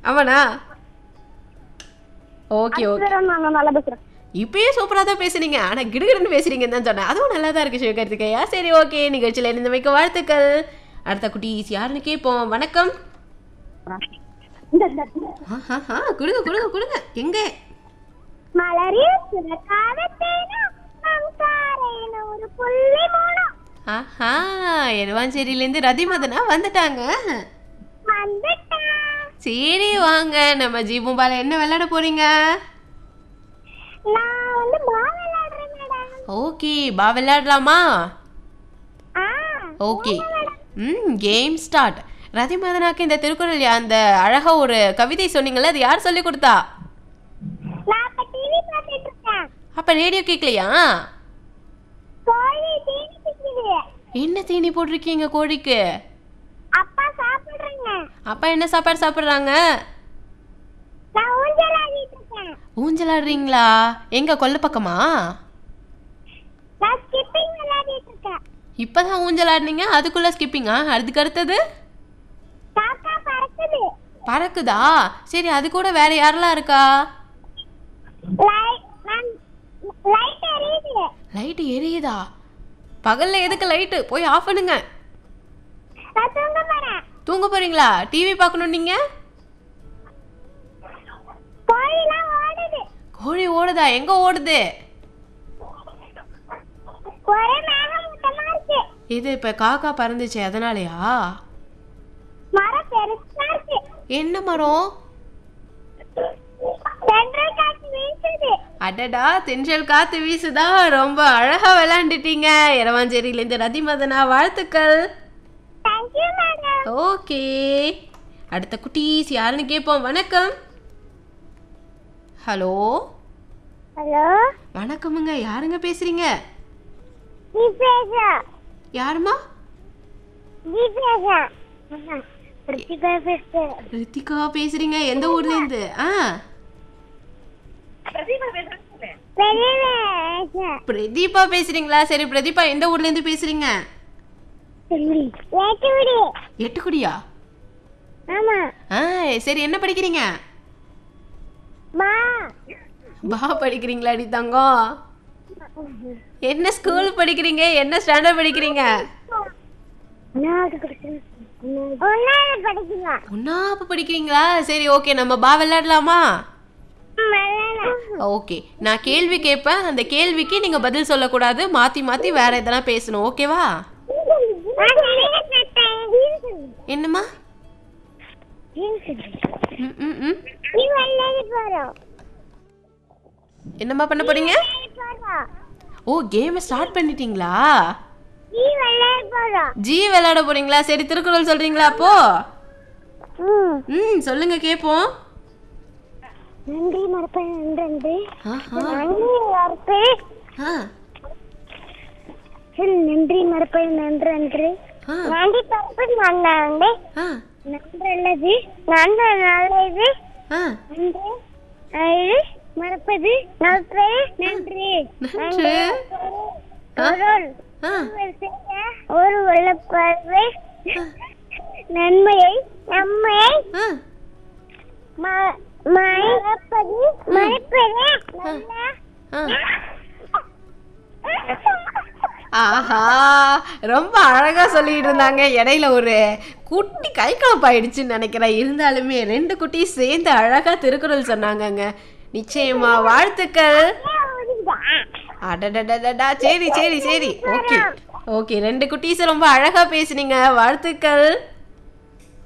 அவனா okay okay நான் நல்லா பேசுறேன் இப்பயே சூப்பரா தான் பேசுனீங்க ஆனா கிடுகிடுன்னு பேசுறீங்கன்னு தான் சொன்னேன் அதுவும் நல்லா தான் இருக்கு சிவகார்த்திகையா சரி ஓகே நிகழ்ச்சியில இருந்தமைக்கு வாழ்த்துக்கள் அடுத்த குட்டீஸ் யாருன்னு கேட்போம் வணக்கம் இந்த இந்த ஆஹாஹா, கொடுங்க கொடுங்க கொடுங்க எங்க மலரில் சுரக்காவத்தேனும் மம்சாரேனும் ஒரு புள்ளி மூலம் ஆஹா எருவாஞ்சேரியிலேருந்து ரதிமதனா வந்துட்டாங்க வந்துட்டேன் சரி வாங்க நம்ம ஜீபும்பால என்ன விளையாட போறீங்க நான் வந்து பால் விளையாடுறேன் மேடம் ஓகே பா விளையாடலாமா ஆ ஓகே ம் கேம் ஸ்டார்ட் ரதிமதனாக்கு இந்த திருக்குறள் யா- அந்த அழகா ஒரு கவிதை சொன்னீங்கல்ல அது யார் சொல்லி கொடுத்தா நான் இப்ப டிவி பார்த்துட்டு இருக்கேன் அப்ப ரேடியோ கேட்கலையா கோழி தீனி பிடிக்குது என்ன தீனி போட்டிருக்கீங்க கோழிக்கு அப்பா சாப்பிடுறேங்க அப்பா என்ன சாப்பாடு சாப்பிட்றாங்க நான் ஊஞ்சல் ஆடிட்டு இருக்கேன் ஊஞ்சலாடுறீங்களா எங்க கொல்ல பக்கமா நான் ஸ்கிப்பிங் விளையாடிட்டு இருக்கேன் இப்பதான் ஊஞ்சலாடுனீங்க அதுக்குள்ள ஸ்கிப்பிங்கா அதுக்கு அடுத்தது காக்கா பறக்குது பறக்குதா சரி அது கூட வேற யாரெல்லாம் இருக்கா லைட் நான் லைட் எரியுது லைட் எரியுதா பகல்ல எதுக்கு லைட்டு போய் ஆஃப் பண்ணுங்க நான் தூங்க போறேன் தூங்க போறீங்களா டிவி பார்க்கணும் நீங்க கோழிலாம் ஓடுது கோழி ஓடுதா எங்க ஓடுது ஒரே மேகமூட்டமா இருக்கு இது இப்ப காக்கா பறந்துச்சு அதனாலயா மரம் பெருசா இருக்கு என்ன மரம் சென்ட்ரல் காற்று வீசுது அடடா தென்றல் காத்து வீசுதா ரொம்ப அழகா விளையாண்டுட்டீங்க இரவாஞ்சேரியிலேருந்து ரதிமதனா வாழ்த்துக்கள் தேங்க்யூ மேடம் ஓகே அடுத்த குட்டீஸ் யாருன்னு கேட்போம் வணக்கம் ஹலோ ஹலோ வணக்கமுங்க யாருங்க பேசுறீங்க நீ பேச யாருமா நீ பேச பிரதிபா பேச ரித்திகா பேசுறீங்க எந்த ஊர்ல இருந்து ஆ பெரிய பேச பிரதீபா பேசுறீங்களா சரி பிரதீபா எந்த ஊர்ல இருந்து பேசுறீங்க ஏற்றுவிடி எட்டுக்குடியா ஆமா ஆ சரி என்ன படிக்கிறீங்க மா பா படிக்கிறீங்களாடி தங்கம் என்ன ஸ்கூல் படிக்கிறீங்க என்ன ஸ்டாண்டர்ட் படிக்கிறீங்க ஒன்னாவது படிக்கிறேன் ஒன்னாவது படிக்கலாம் ஒன்னாப்பு படிக்கிறீங்களா சரி ஓகே நம்ம பா விளையாடலாமா ஓகே நான் கேள்வி கேட்பேன் அந்த கேள்விக்கு நீங்க பதில் சொல்லக்கூடாது மாத்தி மாத்தி வேற எதனா பேசணும் ஓகேவா என்னம்மா ம், ம், ம். என்னம்மா பண்ண போறீங்க ஓ கேமை ஸ்டார்ட் பண்ணிட்டீங்களா ஜி விளையாட போறீங்களா சரி திருக்குறள் சொல்றீங்களா அப்போ ம் சொல்லுங்க கேட்போம் நன்றி மறப்பேன் நன்றன்று ஆஹா. நன்றி மறப்பேன் ஆ, நன்றி மறப்பேன் நன்றன்று ஆ, நன்றி மறப்பேன் நன்றே ஆ, நன்றல்லது நன்று நல்லது ஆ. நன்று அழு மறப்பது நன்று நன்றி நன்று. பொருள் ஆ, ஒரு உள்ளப்பறவை நன்மையை நம்மையை ஆ. ம- மறைப்பது மறைப்பது நல்ல ஆ. ஆஹா ரொம்ப அழகா சொல்லிட்டு இருந்தாங்க இடையில ஒரு குட்டி கை கலப்பாயிடுச்சுன்னு நினைக்கிறேன் இருந்தாலுமே ரெண்டு குட்டி சேர்ந்து அழகா திருக்குறள் சொன்னாங்கங்க நிச்சயமா வாழ்த்துக்கள் அடடடடடா சரி சரி சரி ஓகே ஓகே ரெண்டு குட்டீஸ் ரொம்ப அழகா பேசுனீங்க வாழ்த்துக்கள்